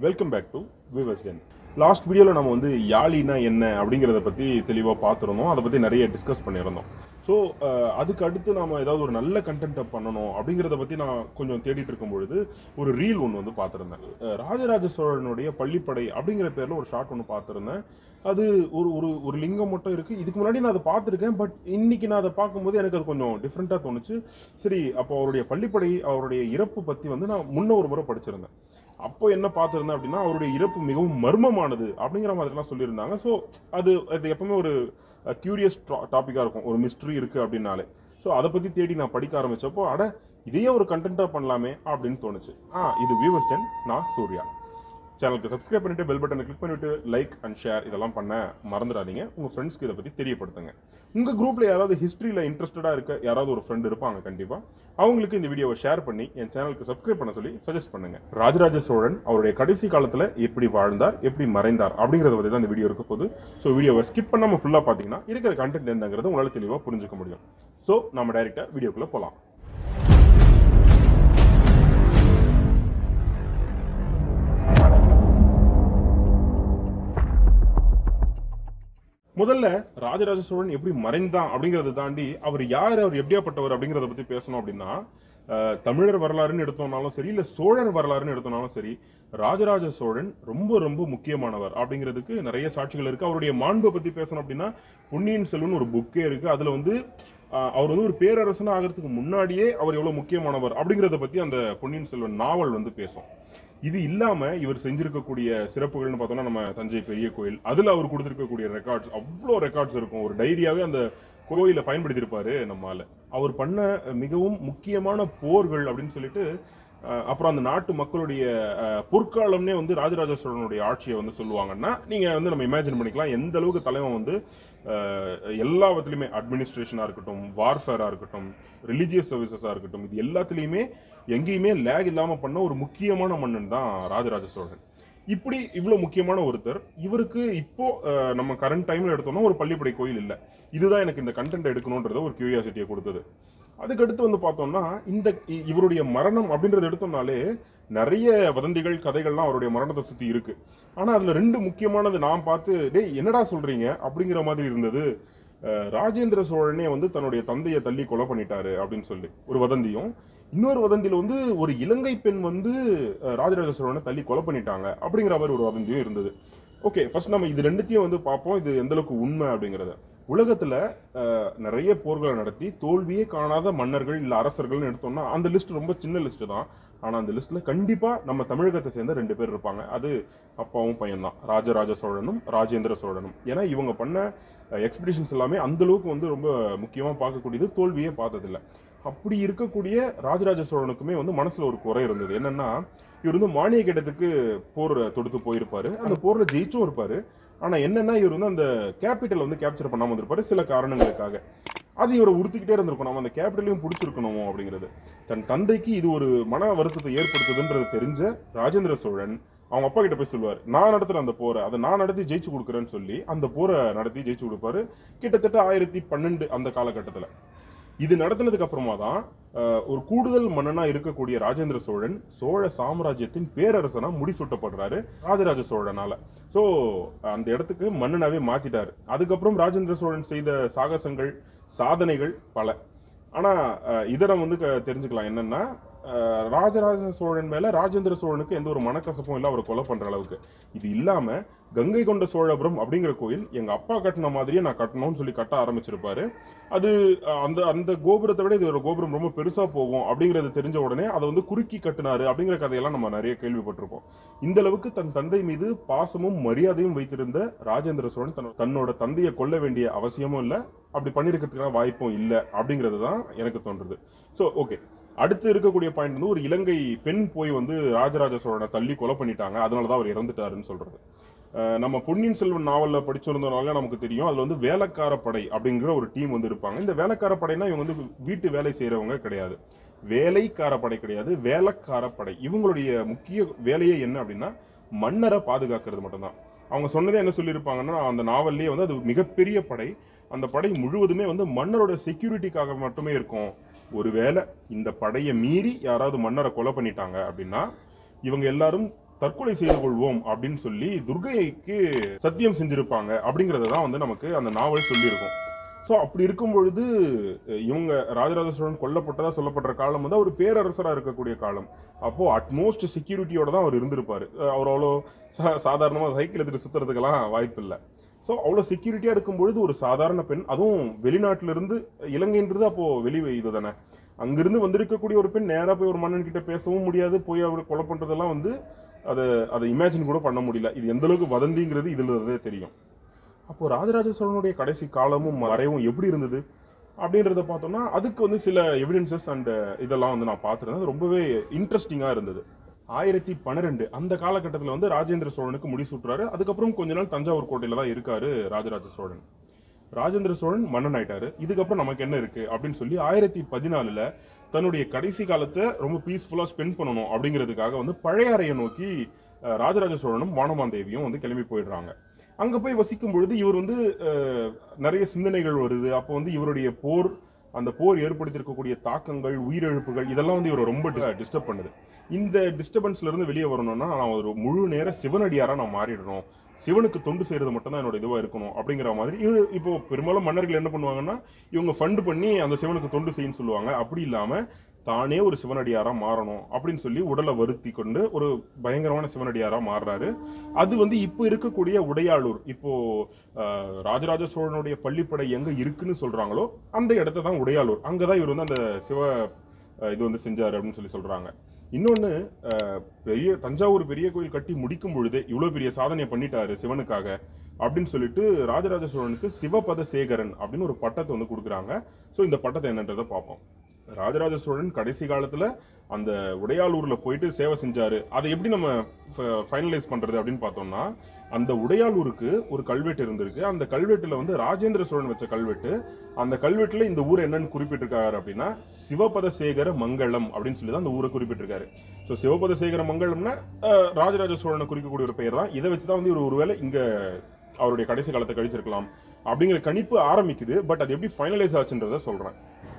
welcome back to விவஸ்டன் last வீடியோவில் நம்ம வந்து யாழினா என்ன அப்படிங்கிறத பற்றி தெளிவாக பார்த்துருந்தோம் அதை பற்றி நிறைய டிஸ்கஸ் பண்ணியிருந்தோம் ஸோ அதுக்கு அடுத்து நாம ஏதாவது ஒரு நல்ல கண்டென்ட்டை பண்ணணும் அப்படிங்கிறத பற்றி நான் கொஞ்சம் தேடிட்டு இருக்கும் பொழுது ஒரு ரீல் ஒன்று வந்து பார்த்துருந்தேன் அஹ் ராஜராஜ சோழனுடைய பள்ளிப்படை அப்படிங்கிற பேரில் ஒரு ஷார்ட் ஒன்று பார்த்துருந்தேன் அது ஒரு ஒரு ஒரு லிங்கம் மட்டும் இருக்கு இதுக்கு முன்னாடி நான் அதை பார்த்துருக்கேன் பட் இன்னைக்கு நான் அதை பார்க்கும்போது எனக்கு அது கொஞ்சம் டிஃப்ரெண்ட்டாக தோணுச்சு சரி அப்போ அவருடைய பள்ளிப்படை அவருடைய இறப்பு பற்றி வந்து நான் முன்ன ஒரு முறை படிச்சிருந்தேன் அப்போ என்ன பார்த்துருந்தேன் அப்படின்னா அவருடைய இறப்பு மிகவும் மர்மமானது அப்படிங்கிற மாதிரிலாம் சொல்லியிருந்தாங்க ஸோ அது அது எப்பவுமே ஒரு கியூரியஸ் டாப்பிக்காக இருக்கும் ஒரு மிஸ்ட்ரி இருக்கு அப்படின்னாலே ஸோ அதை பற்றி தேடி நான் படிக்க ஆரம்பிச்சப்போ அட இதையே ஒரு கண்டென்ட்டாக பண்ணலாமே அப்படின்னு தோணுச்சு ஆ இது வியூவர்ஸ் டென் நான் சூர்யா சேனலுக்கு சப்ஸ்கிரைப் பண்ணிட்டு பெல் பட்டனை கிளிக் பண்ணிட்டு லைக் அண்ட் ஷேர் இதெல்லாம் பண்ண மறந்துடாதீங்க உங்க ஃப்ரெண்ட்ஸ்க்கு இதை பத்தி தெரியப்படுத்துங்க உங்க குரூப்ல யாராவது ஹிஸ்டரியில இன்ட்ரெஸ்டடா இருக்க யாராவது ஒரு ஃப்ரெண்ட் இருப்பாங்க கண்டிப்பா அவங்களுக்கு இந்த வீடியோவை ஷேர் பண்ணி என் சேனலுக்கு சப்ஸ்கிரைப் பண்ண சொல்லி சஜஸ்ட் பண்ணுங்க ராஜராஜ சோழன் அவருடைய கடைசி காலத்துல எப்படி வாழ்ந்தார் எப்படி மறைந்தார் அப்படிங்கறத பத்தி தான் இந்த வீடியோ இருக்க போகுது ஸோ வீடியோவை ஸ்கிப் பண்ணாம ஃபுல்லா பாத்தீங்கன்னா இருக்கிற கண்டென்ட் என்னங்கிறத உங்களால தெளிவா புரிஞ்சுக்க முடியும் ஸோ நம்ம டைரக்டா வீடியோக்குள்ள போலாம் முதல்ல ராஜராஜ சோழன் எப்படி மறைந்தான் அப்படிங்கறத தாண்டி அவர் யார் அவர் எப்படியாப்பட்டவர் அப்படிங்கறத பத்தி பேசணும் அப்படின்னா அஹ், தமிழர் வரலாறுன்னு எடுத்தோம்னாலும் சரி இல்ல சோழர் வரலாறுன்னு எடுத்தோம்னாலும் சரி ராஜராஜ சோழன் ரொம்ப ரொம்ப முக்கியமானவர் அப்படிங்கிறதுக்கு நிறைய சாட்சிகள் இருக்கு அவருடைய மாண்பை பத்தி பேசணும் அப்படின்னா பொன்னியின் செல்வன் ஒரு புக்கே இருக்கு அதுல வந்து அஹ், அவர் வந்து ஒரு பேரரசனா ஆகிறதுக்கு முன்னாடியே அவர் எவ்வளவு முக்கியமானவர் அப்படிங்கறத பத்தி அந்த பொன்னியின் செல்வன் நாவல் வந்து பேசும் இது இல்லாம இவர் செஞ்சிருக்கக்கூடிய சிறப்புகள்னு பார்த்தோம்னா நம்ம தஞ்சை பெரிய கோயில் அதுல அவர் கொடுத்திருக்கக்கூடிய ரெக்கார்ட்ஸ் அவ்வளோ ரெக்கார்ட்ஸ் இருக்கும் ஒரு டைரியாவே அந்த கோயில பயன்படுத்தியிருப்பாரு நம்மால அவர் பண்ண மிகவும் முக்கியமான போர்கள் அப்படின்னு சொல்லிட்டு அஹ், அப்புறம் அந்த நாட்டு மக்களுடைய அஹ், பொற்காலம்னே வந்து ராஜராஜ சோழனுடைய ஆட்சியை வந்து சொல்லுவாங்கன்னா நீங்க வந்து நம்ம இமேஜின் பண்ணிக்கலாம் எந்த அளவுக்கு தலைவன் வந்து அஹ், எல்லாவற்றிலுமே அட்மினிஸ்ட்ரேஷனா இருக்கட்டும் வார்ஃபேரா இருக்கட்டும் ரிலீஜியஸ் சர்வீசஸா இருக்கட்டும் இது எல்லாத்துலயுமே எங்கேயுமே லேக் இல்லாம பண்ண ஒரு முக்கியமான மன்னன் தான் ராஜராஜ சோழன் இப்படி இவ்வளவு முக்கியமான ஒருத்தர் இவருக்கு இப்போ அஹ், நம்ம கரண்ட் டைம்ல எடுத்தோம்னா ஒரு பள்ளிப்படை கோயில் இல்ல இதுதான் எனக்கு இந்த கண்டென்ட் எடுக்கணும்ன்றத ஒரு கியூரியாசிட்டியை கொடுத்தது அதுக்கடுத்து வந்து பார்த்தோம்னா இந்த இ- இவருடைய மரணம் அப்படின்றத எடுத்தோம்னாலே நிறைய வதந்திகள் கதைகள்லாம் அவருடைய மரணத்தை சுத்தி இருக்கு ஆனா அதுல ரெண்டு முக்கியமானது நான் பார்த்து டேய் என்னடா சொல்றீங்க அப்படிங்கிற மாதிரி இருந்தது அஹ், ராஜேந்திர சோழனே வந்து தன்னுடைய தந்தையை தள்ளி கொலை பண்ணிட்டாரு அப்படின்னு சொல்லி ஒரு வதந்தியும் இன்னொரு வதந்தியில வந்து ஒரு இலங்கை பெண் வந்து அஹ், ராஜராஜ சோழனை தள்ளி கொலை பண்ணிட்டாங்க அப்படிங்கிற மாதிரி ஒரு வதந்தியும் இருந்தது ஓகே ஃபர்ஸ்ட் நம்ம இது ரெண்டுத்தையும் வந்து பார்ப்போம் இது எந்த அளவுக்கு உண்மை அப்படிங்கறத உலகத்துல அஹ், நிறைய போர்களை நடத்தி தோல்வியே காணாத மன்னர்கள் இல்ல அரசர்கள்னு எடுத்தோம்னா அந்த லிஸ்ட் ரொம்ப சின்ன லிஸ்ட் தான் ஆனா அந்த லிஸ்ட்ல கண்டிப்பா நம்ம தமிழகத்தை சேர்ந்த ரெண்டு பேர் இருப்பாங்க அது அப்பாவும் பையன் தான் ராஜராஜ சோழனும் ராஜேந்திர சோழனும் ஏன்னா இவங்க பண்ண எக்ஸ்பிடிஷன்ஸ் எல்லாமே அந்த அளவுக்கு வந்து ரொம்ப முக்கியமா பார்க்கக்கூடியது தோல்வியே பார்த்ததில்ல அப்படி இருக்கக்கூடிய ராஜராஜ சோழனுக்குமே வந்து மனசுல ஒரு குறை இருந்தது என்னன்னா இவர் வந்து மானிய கிட்டத்துக்கு போர் தொடுத்து போயிருப்பாரு அந்த போர்ல ஜெயிச்சும் இருப்பாரு ஆனா என்னன்னா இவர் வந்து அந்த கேபிட்டல் வந்து கேப்சர் பண்ணாம வந்திருப்பாரு சில காரணங்களுக்காக அது இவரை உறுத்திக்கிட்டே இருந்திருக்கும் நம்ம அந்த கேபிட்டலையும் பிடிச்சிருக்கணும் அப்படிங்கிறது தன் தந்தைக்கு இது ஒரு மன வருத்தத்தை ஏற்படுத்துதுன்றது தெரிஞ்ச ராஜேந்திர சோழன் அவங்க அப்பா கிட்ட போய் சொல்லுவார் நான் நடத்துற அந்த போரை அதை நான் நடத்தி ஜெயிச்சு கொடுக்குறேன்னு சொல்லி அந்த போரை நடத்தி ஜெயிச்சு கொடுப்பாரு கிட்டத்தட்ட ஆயிரத்தி பன்னெண்டு அந்த காலகட்டத்துல இது நடத்தினதுக்கு அப்புறமா தான் அஹ், ஒரு கூடுதல் மன்னனா இருக்கக்கூடிய ராஜேந்திர சோழன் சோழ சாம்ராஜ்யத்தின் பேரரசனா முடிசூட்டப்படுறாரு ராஜராஜ சோழனால சோ அந்த இடத்துக்கு மன்னனாவே மாத்திட்டாரு அதுக்கப்புறம் ராஜேந்திர சோழன் செய்த சாகசங்கள் சாதனைகள் பல ஆனா அஹ், இதை நம்ம வந்து க- தெரிஞ்சுக்கலாம் என்னன்னா அஹ், ராஜராஜ சோழன் மேல ராஜேந்திர சோழனுக்கு எந்த ஒரு மனக்கசப்பும் இல்லை அவரை கொலை பண்ற அளவுக்கு இது இல்லாம கங்கை கொண்ட சோழபுரம் அப்படிங்கிற கோயில் எங்க அப்பா கட்டின மாதிரியே நான் கட்டணும்னு சொல்லி கட்ட ஆரம்பிச்சிருப்பாரு அது அஹ், அந்த அந்த கோபுரத்தை விட இது ஒரு கோபுரம் ரொம்ப பெருசா போகும் அப்படிங்கறது தெரிஞ்ச உடனே அதை வந்து குறுக்கி கட்டினாரு அப்படிங்கிற கதையெல்லாம் நம்ம நிறைய கேள்விப்பட்டிருப்போம் இந்த அளவுக்கு தன் தந்தை மீது பாசமும் மரியாதையும் வைத்திருந்த ராஜேந்திர சோழன் தன்னோட- தன்னோட தந்தையை கொல்ல வேண்டிய அவசியமும் இல்ல அப்படி பண்ணிருக்கிறதுக்கான வாய்ப்பும் இல்ல அப்படிங்கிறது தான் எனக்கு தோன்றுது சோ ஓகே அடுத்து இருக்கக்கூடிய பாயிண்ட் வந்து ஒரு இலங்கை பெண் போய் வந்து ராஜராஜ சோழனை தள்ளி கொலை பண்ணிட்டாங்க அதனாலதான் அவர் இறந்துட்டாருன்னு சொல்றது அஹ் நம்ம பொன்னியின் செல்வன் நாவல்ல படிச்சிருந்தனால நமக்கு தெரியும் அதுல வந்து வேலைக்கார படை அப்படிங்கிற ஒரு டீம் வந்து இருப்பாங்க இந்த வேலைக்கார படைனா இவங்க வந்து வீட்டு வேலை செய்யறவங்க கிடையாது வேலைக்கார படை கிடையாது வேலைக்கார படை இவங்களுடைய முக்கிய வேலையே என்ன அப்படின்னா மன்னரை பாதுகாக்கிறது மட்டும்தான் அவங்க சொன்னதே என்ன சொல்லியிருப்பாங்கன்னா அந்த நாவல்லே வந்து அது மிகப்பெரிய படை அந்த படை முழுவதுமே வந்து மன்னரோட செக்யூரிட்டிக்காக மட்டுமே இருக்கும் ஒருவேளை இந்த படையை மீறி யாராவது மன்னரை கொலை பண்ணிட்டாங்க அப்படின்னா இவங்க எல்லாரும் தற்கொலை செய்து கொள்வோம் அப்படின்னு சொல்லி துர்கைக்கு சத்தியம் செஞ்சிருப்பாங்க அப்படிங்கறத தான் வந்து நமக்கு அந்த நாவல் சொல்லியிருக்கும் ஸோ அப்படி இருக்கும் பொழுது அஹ் இவங்க ராஜராஜ சோழன் கொல்லப்பட்டதா சொல்லப்படுற காலம் வந்து அவர் பேரரசரா இருக்கக்கூடிய காலம் அப்போ அட்மோஸ்ட் செக்யூரிட்டியோட தான் அவர் இருந்திருப்பாரு அஹ் அவர் அவ்வளோ சா- சாதாரணமா சைக்கிள் எடுத்துட்டு சுத்துறதுக்கெல்லாம் வாய்ப்பு இல்லை ஸோ அவ்வளோ செக்யூரிட்டியா இருக்கும் பொழுது ஒரு சாதாரண பெண் அதுவும் வெளிநாட்டுல இருந்து இலங்கைன்றது அப்போ வெளி இது தானே அங்கிருந்து வந்திருக்கக்கூடிய ஒரு பெண் நேரா போய் ஒரு மன்னன் கிட்ட பேசவும் முடியாது போய் அவரை கொலை பண்றதெல்லாம் வந்து அதை அதை இமேஜின் கூட பண்ண முடியல இது எந்த அளவுக்கு வதந்திங்கிறது இதுல இருந்தே தெரியும் அப்போ ராஜராஜ சோழனுடைய கடைசி காலமும் மறைவும் எப்படி இருந்தது அப்படின்றத பார்த்தோம்னா அதுக்கு வந்து சில எவிடன்சஸ் அண்ட் இதெல்லாம் வந்து நான் பார்த்துருந்தேன் அது ரொம்பவே இன்ட்ரெஸ்டிங்காக இருந்தது ஆயிரத்தி பன்னிரெண்டு அந்த காலகட்டத்தில் வந்து ராஜேந்திர சோழனுக்கு முடிசூட்டுறாரு அதுக்கப்புறம் கொஞ்ச நாள் தஞ்சாவூர் கோட்டையில தான் இருக்காரு ராஜராஜ சோழன் ராஜேந்திர சோழன் மன்னன் ஆயிட்டாரு இதுக்கப்புறம் நமக்கு என்ன இருக்கு அப்படின்னு சொல்லி ஆயிரத்தி பதினாலுல தன்னுடைய கடைசி காலத்தை ரொம்ப பீஸ்ஃபுல்லா ஸ்பெண்ட் பண்ணணும் அப்படிங்கிறதுக்காக வந்து பழையாறையை நோக்கி அஹ், ராஜராஜ சோழனும் வானமாந்தேவியும் வந்து கிளம்பி போயிடுறாங்க அங்க போய் வசிக்கும் பொழுது இவர் வந்து அஹ், நிறைய சிந்தனைகள் வருது அப்போ வந்து இவருடைய போர் அந்த போர் ஏற்படுத்தியிருக்கக்கூடிய தாக்கங்கள் உயிரிழப்புகள் இதெல்லாம் வந்து இவரை ரொம்ப டிஸ்டர்ப் பண்ணுது இந்த டிஸ்டர்பன்ஸ்ல இருந்து வெளியே வரணும்னா நான் ஒரு முழு நேர சிவனடியாரா நான் மாறிடணும் சிவனுக்கு தொண்டு செய்யறது மட்டும் தான் என்னோட இதுவா இருக்கணும் அப்படிங்கிற மாதிரி இது இப்போ பெரும்பாலும் மன்னர்கள் என்ன பண்ணுவாங்கன்னா இவங்க ஃபண்ட் பண்ணி அந்த சிவனுக்கு தொண்டு செய்யன்னு சொல்லுவாங்க அப்படி இல்லாம தானே ஒரு சிவனடியாரா மாறணும் அப்படின்னு சொல்லி உடலை வருத்தி கொண்டு ஒரு பயங்கரமான சிவனடியாரா மாறுறாரு அது வந்து இப்போ இருக்கக்கூடிய உடையாளூர் இப்போ அஹ், ராஜராஜ சோழனுடைய பள்ளிப்படை எங்க இருக்குன்னு சொல்றாங்களோ அந்த இடத்த தான் உடையாளூர் அங்கதான் இவர் வந்து அந்த சிவ அஹ், இது வந்து செஞ்சாரு அப்படின்னு சொல்லி சொல்றாங்க இன்னொன்னு அஹ், பெரிய தஞ்சாவூர் பெரிய கோயில் கட்டி முடிக்கும் பொழுதே இவ்வளவு பெரிய சாதனையை பண்ணிட்டாரு சிவனுக்காக அப்படின்னு சொல்லிட்டு ராஜராஜ சோழனுக்கு சிவபத சேகரன் அப்படின்னு ஒரு பட்டத்தை வந்து கொடுக்குறாங்க ஸோ இந்த பட்டத்தை என்னன்றதை பார்ப்போம் ராஜராஜ சோழன் கடைசி காலத்துல அந்த உடையாளூர்ல போயிட்டு சேவை செஞ்சாரு அதை எப்படி நம்ம ஃபைனலைஸ் பண்றது அப்படின்னு பார்த்தோம்னா அந்த உடையாளூருக்கு ஒரு கல்வெட்டு இருந்திருக்கு அந்த கல்வெட்டுல வந்து ராஜேந்திர சோழன் வச்ச கல்வெட்டு அந்த கல்வெட்டுல இந்த ஊர் என்னன்னு குறிப்பிட்டிருக்காரு அப்படின்னா சிவபதசேகர மங்களம் அப்படின்னு சொல்லி தான் அந்த ஊரை குறிப்பிட்டிருக்காரு ஸோ சிவபதசேகர மங்களம்னா அஹ், ராஜராஜ சோழனை குறிக்கக்கூடிய ஒரு பெயர் தான் இதை வச்சு தான் வந்து இவர் ஒருவேளை இங்க அவருடைய கடைசி காலத்தை கழிச்சிருக்கலாம் அப்படிங்கிற கணிப்பு ஆரம்பிக்குது பட் அது எப்படி ஃபைனலைஸ் ஆச்சுன்றத சொல்றேன்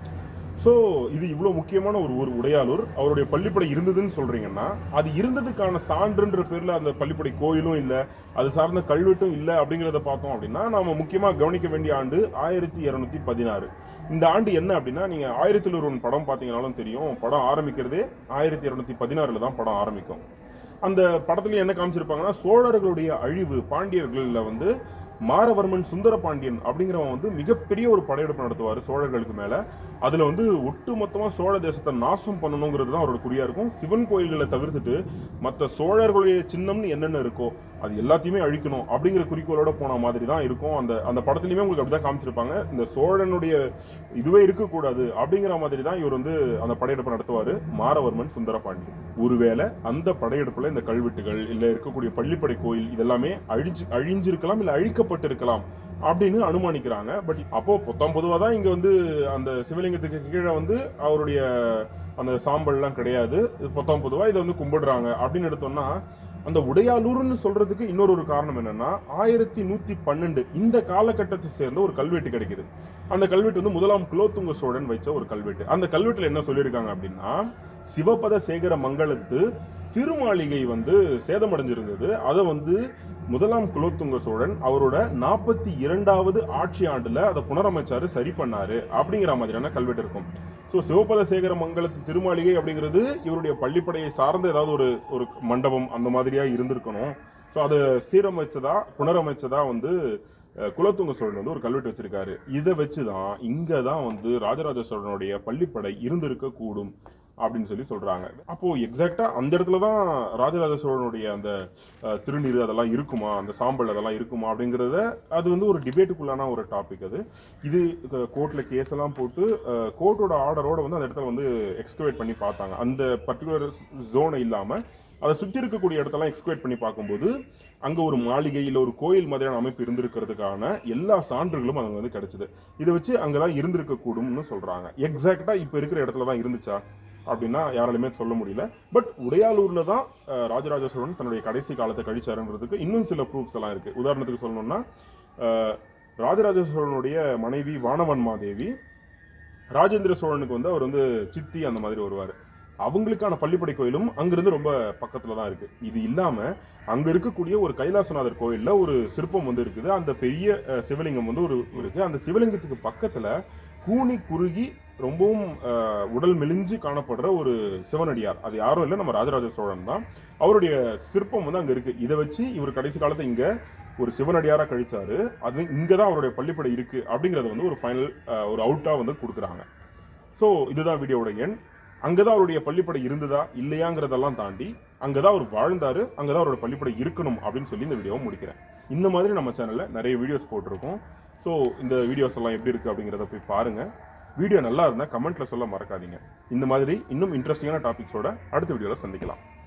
ஸோ இது இவ்வளோ முக்கியமான ஒரு ஊர் உடையாளூர் அவருடைய பள்ளிப்படை இருந்ததுன்னு சொல்றீங்கன்னா அது இருந்ததுக்கான சான்றுன்ற பேர்ல அந்த பள்ளிப்படை கோயிலும் இல்லை அது சார்ந்த கல்வெட்டும் இல்லை அப்படிங்கிறத பார்த்தோம் அப்படின்னா நாம முக்கியமாக கவனிக்க வேண்டிய ஆண்டு ஆயிரத்தி இரநூத்தி பதினாறு இந்த ஆண்டு என்ன அப்படின்னா நீங்க ஆயிரத்தில் ஒருவன் படம் பார்த்தீங்கன்னாலும் தெரியும் படம் ஆரம்பிக்கிறதே ஆயிரத்தி இரநூத்தி பதினாறுல தான் படம் ஆரம்பிக்கும் அந்த படத்துல என்ன காமிச்சிருப்பாங்கன்னா சோழர்களுடைய அழிவு பாண்டியர்கள்ல வந்து மாரவர்மன் சுந்தர பாண்டியன் அப்படிங்கிறவன் வந்து மிகப்பெரிய ஒரு படையெடுப்பு நடத்துவார் சோழர்களுக்கு மேல அதுல வந்து ஒட்டு மொத்தமா சோழ தேசத்தை நாசம் பண்ணணுங்கிறது தான் அவரோட குறியா இருக்கும் சிவன் கோயில்களை தவிர்த்துட்டு மற்ற சோழர்களுடைய சின்னம்னு என்னென்ன இருக்கோ அது எல்லாத்தையுமே அழிக்கணும் அப்படிங்கிற குறிக்கோளோட போன மாதிரி தான் இருக்கும் அந்த அந்த படத்துலயுமே உங்களுக்கு அப்படிதான் காமிச்சிருப்பாங்க இந்த சோழனுடைய இதுவே இருக்கக்கூடாது அப்படிங்கிற மாதிரி தான் இவர் வந்து அந்த படையெடுப்பு நடத்துவாரு மாரவர்மன் சுந்தர பாண்டியன் ஒருவேளை அந்த படையெடுப்புல இந்த கல்வெட்டுகள் இல்ல இருக்கக்கூடிய பள்ளிப்படை கோயில் இதெல்லாமே அழிஞ்சு அழிஞ்சிருக்கலாம் இல்ல அழிக்கப்பட்டிருக்கலாம் அப்படின்னு அனுமானிக்கிறாங்க பட் அப்போ பொத்தாம் பொதுவா தான் இங்க வந்து அந்த சிவலிங்கத்துக்கு கீழே வந்து அவருடைய அந்த சாம்பல்லாம் கிடையாது இது பொத்தாம் பொதுவா இதை வந்து கும்பிடுறாங்க அப்படின்னு எடுத்தோம்னா அந்த உடையாளூர்னு சொல்றதுக்கு இன்னொரு ஒரு காரணம் என்னன்னா ஆயிரத்தி நூத்தி பன்னெண்டு இந்த காலகட்டத்தை சேர்ந்த ஒரு கல்வெட்டு கிடைக்குது அந்த கல்வெட்டு வந்து முதலாம் குலோத்துங்க சோழன் வச்ச ஒரு கல்வெட்டு அந்த கல்வெட்டுல என்ன சொல்லியிருக்காங்க அப்படின்னா சிவபத சேகர மங்களத்து திருமாளிகை வந்து சேதமடைஞ்சிருந்தது அதை வந்து முதலாம் குலோத்துங்க சோழன் அவரோட நாற்பத்தி இரண்டாவது ஆட்சி ஆண்டுல அதை புனரமைச்சாரு சரி பண்ணாரு அப்படிங்கிற மாதிரியான கல்வெட்டு இருக்கும் ஸோ சிவபத சேகர மங்கலத்து திருமாளிகை அப்படிங்கிறது இவருடைய பள்ளிப்படையை சார்ந்த ஏதாவது ஒரு ஒரு மண்டபம் அந்த மாதிரியா இருந்திருக்கணும் ஸோ அதை சீரமைச்சதா புனரமைச்சதா வந்து அஹ், குலோத்துங்க சோழன் வந்து ஒரு கல்வெட்டு வச்சிருக்காரு இதை வச்சுதான் இங்க தான் வந்து ராஜராஜ சோழனுடைய பள்ளிப்படை இருந்திருக்க கூடும் அப்படின்னு சொல்லி சொல்றாங்க அப்போ எக்ஸாக்டா அந்த இடத்துல தான் ராஜராஜ சோழனுடைய அந்த அஹ், திருநீர் அதெல்லாம் இருக்குமா அந்த சாம்பல் அதெல்லாம் இருக்குமா அப்படிங்கறத அது வந்து ஒரு டிபேட்டுக்குள்ளான ஒரு டாபிக் அது இது கோர்ட்ல கேஸ் எல்லாம் போட்டு கோர்ட்டோட ஆர்டரோட வந்து அந்த இடத்துல வந்து எக்ஸ்கவேட் பண்ணி பார்த்தாங்க அந்த பர்டிகுலர் ஜோனை இல்லாம அதை சுத்தி இருக்கக்கூடிய இடத்தெல்லாம் எக்ஸ்கவேட் பண்ணி பார்க்கும்போது அங்க ஒரு மாளிகை இல்ல ஒரு கோயில் மாதிரியான அமைப்பு இருந்திருக்கிறதுக்கான எல்லா சான்றுகளும் அங்க வந்து கிடைச்சது இதை வச்சு அங்கதான் இருந்திருக்க கூடும்னு சொல்றாங்க எக்ஸாக்டா இப்ப இருக்கிற இடத்துல தான் இருந்துச்சா அப்படின்னா யாராலுமே சொல்ல முடியல பட் உடையாலூர்ல தான் அஹ், ராஜராஜ சோழன் தன்னுடைய கடைசி காலத்தை கழிச்சாருன்றதுக்கு இன்னும் சில ப்ரூஃப்ஸ் எல்லாம் இருக்கு உதாரணத்துக்கு சொல்லணும்னா அஹ், ராஜராஜ சோழனுடைய மனைவி வானவன்மாதேவி ராஜேந்திர சோழனுக்கு வந்து அவர் வந்து சித்தி அந்த மாதிரி வருவார் அவங்களுக்கான பள்ளிப்படை கோயிலும் அங்கிருந்து ரொம்ப பக்கத்துல தான் இருக்கு இது இல்லாம அங்க இருக்கக்கூடிய ஒரு கைலாசநாதர் கோயில்ல ஒரு சிற்பம் வந்து இருக்குது அந்த பெரிய அஹ், சிவலிங்கம் வந்து ஒரு இருக்கு அந்த சிவலிங்கத்துக்கு பக்கத்துல கூனி குறுகி ரொம்பவும் அஹ், உடல் மெலிஞ்சு காணப்படுற ஒரு சிவனடியார் அது யாரும் இல்லை நம்ம ராஜராஜ சோழன் தான் அவருடைய சிற்பம் வந்து அங்க இருக்கு இதை வச்சு இவர் கடைசி காலத்தை இங்க ஒரு சிவனடியாரா கழிச்சாரு அது இங்க தான் அவருடைய பள்ளிப்படை இருக்கு அப்படிங்கறத வந்து ஒரு ஃபைனல் ஒரு அவுட்டா வந்து கொடுக்குறாங்க ஸோ இதுதான் வீடியோவோட எண் அங்கதான் அவருடைய பள்ளிப்படை இருந்ததா இல்லையாங்கிறதெல்லாம் தாண்டி அங்கதான் அவர் வாழ்ந்தாரு அங்கதான் அவரோட பள்ளிப்படை இருக்கணும் அப்படின்னு சொல்லி இந்த வீடியோவை முடிக்கிறேன் இந்த மாதிரி நம்ம சேனல்ல நிறைய வீடியோஸ் போட்டிருக்கோம் ஸோ இந்த வீடியோஸ் எல்லாம் எப்படி இருக்கு அப்படிங்கிறத போய் பாருங்க வீடியோ நல்லா இருந்தா கமெண்ட்ல சொல்ல மறக்காதீங்க இந்த மாதிரி இன்னும் இன்ட்ரெஸ்டிங்கான டாபிக்ஸோட அடுத்த வீடியோல சந்திக்கலாம்